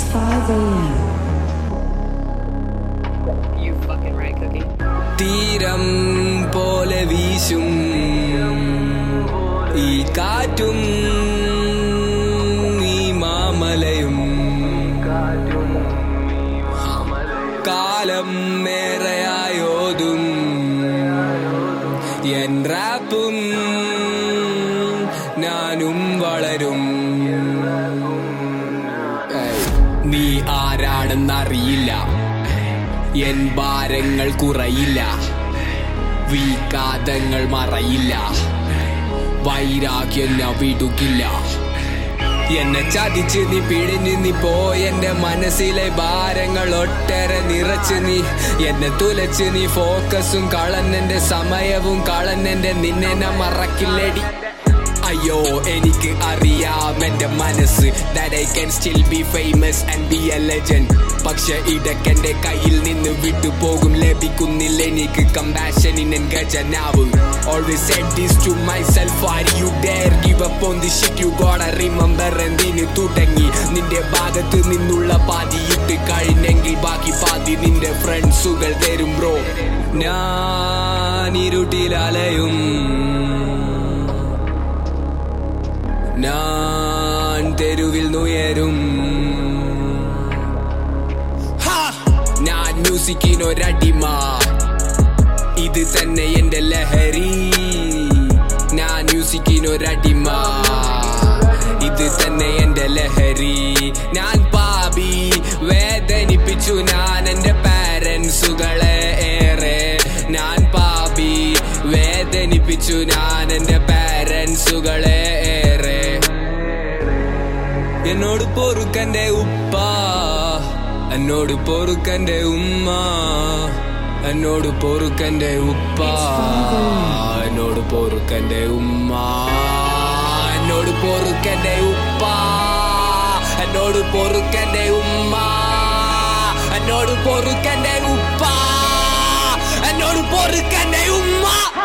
5 a.m. You fucking right, Cookie. തീരം പോലെ വീശും ഈ കാറ്റും ഈ മാമലയും കാലം മേറെയായോതും എൻ റാപ്പും ഞാനും വളരും ഏയ്, നീ ആരാണെന്നറിയില്ല എൻ ഭാരങ്ങൾ കുറയില്ല വീക്കാതങ്ങൾ മറയില്ല വൈരാഗ്യം ഞാൻ വിടുകില്ല എന്നെ ചതിച്ച് നീ പിടിഞ്ഞു നീ പോയ എന്റെ മനസ്സിലെ ഭാരങ്ങൾ ഒട്ടേറെ നിറച്ച് നീ എന്നെ തുലച്ച് നീ ഫോക്കസും കളന്നെന്റെ സമയവും കളന്നെന്റെ നിന്നെ ഞാൻ മറക്കില്ലടി അയ്യോ എനിക്ക് അറിയാം എന്റെ മനസ്സ് that I can still be famous and be a legend പക്ഷെ ഇടയ്ക്കെന്റെ കയ്യിൽ നിന്ന് വിട്ടുപോകും ലഭിക്കുന്നില്ല എനിക്ക് കമ്പാഷൻ ഇൻ ഗജനാവ് always said this to myself why you dare give up on the shit you gotta remember എന്തിന് തുടങ്ങി നിന്റെ ഭാഗത്ത് നിന്നുള്ള പാതി ഇട്ട് കഴിഞ്ഞെങ്കിൽ ബാക്കി പാതി നിന്റെ ഫ്രണ്ട്സുകൾ തരും ബ്രോ ഞാൻ ഇരുട്ടിലലയും ഞാൻ തെരുവിൽ നുയരും ഹാ! ഞാൻ മ്യൂസിക്കിനൊരടിമ ഇത് തന്നെ എന്റെ ലഹരി ഞാൻ മ്യൂസിക്കിനൊരടിമ ഇത് തന്നെ എന്റെ ലഹരി ഞാൻ പാപി വേദനിപ്പിച്ചു ഞാൻ എന്റെ പാരൻസുകളെ ഏറെ ഞാൻ പാപി വേദനിപ്പിച്ചു ഞാൻ എന്റെ പാരൻസുകളെ ഏറെ എന്നോട് പൊറുക്കന്റെ ഉപ്പ എന്നോട് പൊറുക്കന്റെ ഉമ്മ എന്നോട് പൊറുക്കന്റെ ഉപ്പ എന്നോട് പൊറുക്കന്റെ ഉമ്മ എന്നോട് പൊറുക്കന്റെ ഉപ്പ എന്നോട് പൊറുക്കന്റെ ഉമ്മ എന്നോട് പൊറുക്കന്റെ ഉപ്പ എന്നോട് പൊറുക്കന്റെ ഉമ്മ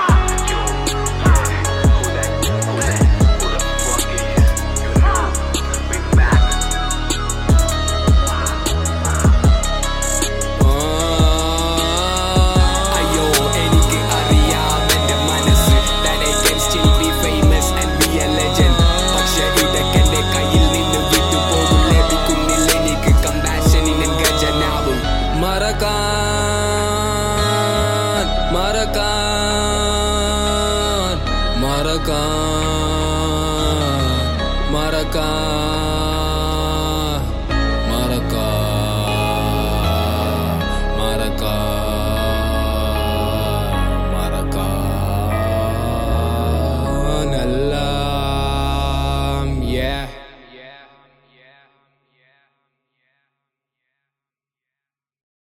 അയ്യോ എനിക്ക് അറിയാം എന്റെ മനസ്സ് that I can still be famous and be a legend പക്ഷെ ഇതൊക്കെ എന്റെ കയ്യിൽ നിന്ന് വിട്ടുപോകും ലഭിക്കുന്നില്ല എനിക്ക് കമ്പാഷൻ ഇൻ ഗജനാവും മറക്കാൻ മറക്കാൻ മറക്കാൻ മറക്കാൻ